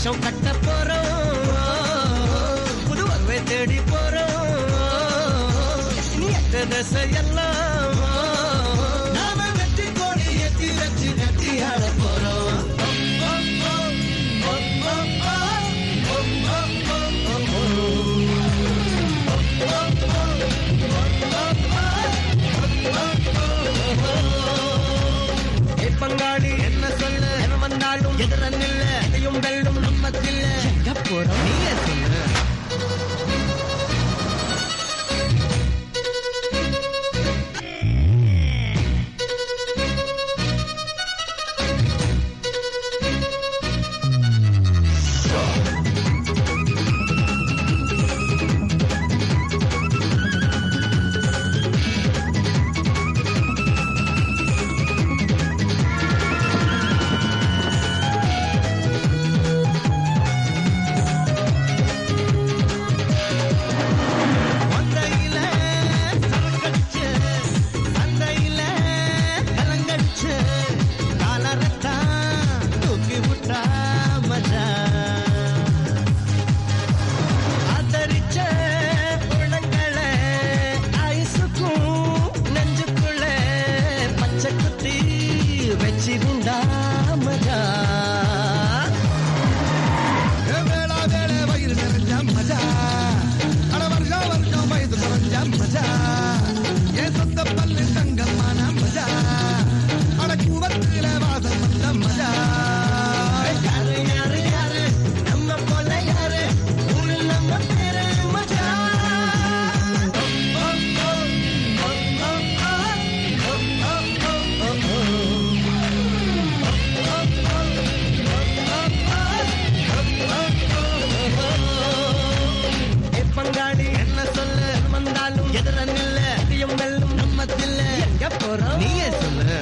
வேஷம் கட்ட போறோம் புது வரவை தேடி போறோம் இனி எத்த திசை எல்லாம் நாம வெற்றி கோடி எத்தி வச்சு கட்டி ஆட போறோம் ஏ பங்காளி என்ன சொல்ல என்ன வந்தாலும் எதிரன் இல்ல எதையும் வெல்லும் நம்மத்தில்ல எங்க போறோம் நீயே சொல்லு மந்தையில சரக்கடிச்சு, சந்தையில கலங்கடிச்சு, காலரத்தான் தூக்கி விட்டா மஜா. ஆதரிச்ச உள்ளங்களை ஐசுக்கும் நெஞ்சுக்குள்ள பச்சை குத்தி வச்சிருந்தா மஜா வேளா வேளை வயிறு நிறைஞ்ச மஜா அட வருஷா வருஷம் வயது குறைஞ்ச மஜா என் சொந்த பல்லு தங்கமான மஜா அட கூவத்தில வாசம் வந்த மஜா யாரு யாரு யாரு நம்ம போல யாரு ஊரு நம்ம பேரு மஜா ஏ பங்காளி என்ன சொல்ல வந்தாலும் எதிரன் இல்ல அதையும் வெல்லும் நம்மத்தில்ல எங்க போறோம் நீயே சொல்லு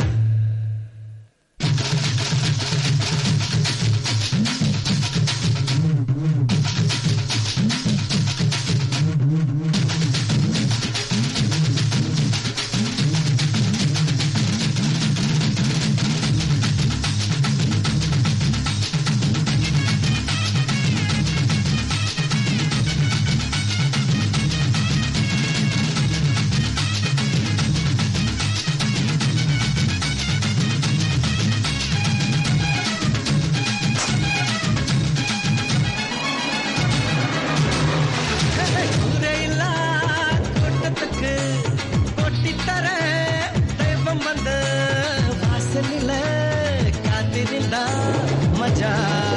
ஊரையில்லா கூட்டத்துக்கு கொட்டித்தர தெய்வம் வந்து வாசலில காத்திருந்தா மஜா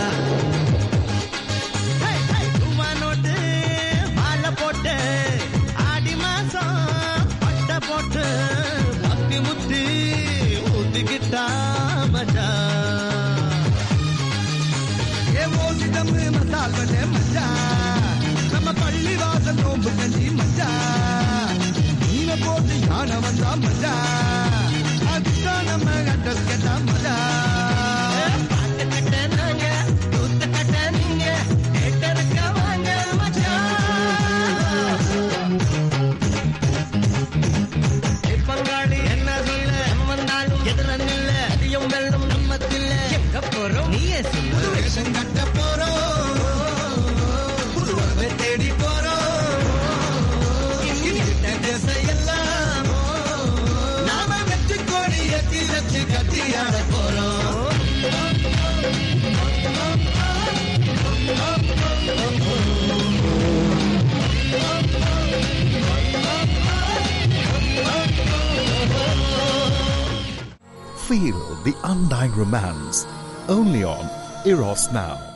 ரூபா நோட்டு மாலை போட்டு ஆடி மாசம் பட்டை போட்டு பத்தி முத்தி ஊத்திக்கிட்டா மஜா ஏ ஓசி தம்மு மசால் வடை மஜா நம்ம பள்ளி வாசல் நோம்பு கஞ்சி மஜா நீன போட்டு யானை வந்தா மஜா அதுதான் நம்ம அட்ரஸ் கேட்டா மஜா பாட்டு கட்ட நாங்க கூத்து கட்ட நீங்க கேட்டதுக்க வாங்க மச்சான் ஏ பங்காளி என்ன சொல்ல நம்ம வந்தாலும் எதிரன் இல்ல அதையும் வெல்லும் நம்மத்தில்ல எங்க போறோம் நீயே சொல்லு வேஷம் கட்ட போறோம் புது வரவை தேடி போறோம் இனி எட்ட திசையெல்லாம் நாம வெற்றி கோடி எத்தி வச்சு கட்டி ஆட போறோம் Feel the undying romance only on Eros Now.